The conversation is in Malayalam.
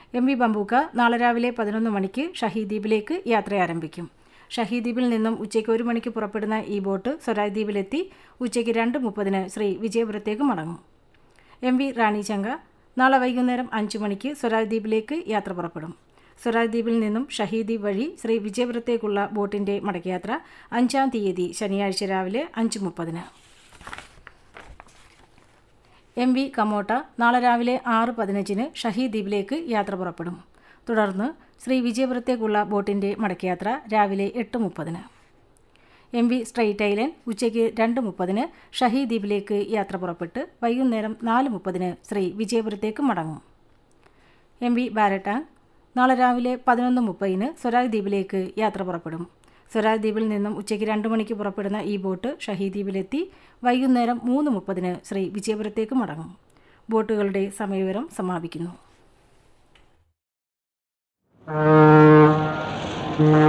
എം വി ബംബൂക്ക നാളെ രാവിലെ പതിനൊന്ന് മണിക്ക് ഷഹീദ് ദ്വീപിലേക്ക് യാത്ര ആരംഭിക്കും ഷഹീദ് ദ്വീപിൽ നിന്നും ഉച്ചയ്ക്ക് ഒരു മണിക്ക് പുറപ്പെടുന്ന ഈ ബോട്ട് സ്വരാജ് ദ്വീപിലെത്തി ഉച്ചയ്ക്ക് രണ്ട് മുപ്പതിന് ശ്രീ വിജയപുരത്തേക്ക് മടങ്ങും എം വി റാണി ചങ്ക നാളെ വൈകുന്നേരം അഞ്ച് മണിക്ക് സ്വരാജ് ദ്വീപിലേക്ക് യാത്ര പുറപ്പെടും സ്വരാജ് ദ്വീപിൽ നിന്നും ഷഹീദ് ദ്വീപ് വഴി ശ്രീ വിജയപുരത്തേക്കുള്ള ബോട്ടിന്റെ മടക്കയാത്ര അഞ്ചാം തീയതി ശനിയാഴ്ച രാവിലെ അഞ്ച് മുപ്പതിന് എം വി കമോട്ട നാളെ രാവിലെ ആറ് പതിനഞ്ചിന് ഷഹീദ് ദ്വീപിലേക്ക് യാത്ര പുറപ്പെടും തുടർന്ന് ശ്രീ വിജയപുരത്തേക്കുള്ള ബോട്ടിന്റെ മടക്കയാത്ര രാവിലെ എട്ട് മുപ്പതിന് എം വി സ്ട്രെയിറ്റ് ഐലൻഡ് ഉച്ചയ്ക്ക് രണ്ട് മുപ്പതിന് ഷഹീദ് ദ്വീപിലേക്ക് യാത്ര പുറപ്പെട്ട് വൈകുന്നേരം നാല് മുപ്പതിന് ശ്രീ വിജയപുരത്തേക്ക് മടങ്ങും എം വി ബാരട്ടാങ് നാളെ രാവിലെ പതിനൊന്ന് മുപ്പതിന് സ്വരാജ് ദ്വീപിലേക്ക് യാത്ര പുറപ്പെടും സ്വരാജ് ദ്വീപിൽ നിന്നും ഉച്ചയ്ക്ക് രണ്ട് മണിക്ക് പുറപ്പെടുന്ന ഈ ബോട്ട് ഷഹീദ് ദ്വീപിലെത്തി വൈകുന്നേരം മൂന്ന് മുപ്പതിന് ശ്രീ വിജയപുരത്തേക്ക് മടങ്ങും ബോട്ടുകളുടെ സമയവിവരം സമാപിക്കുന്നു Thank you.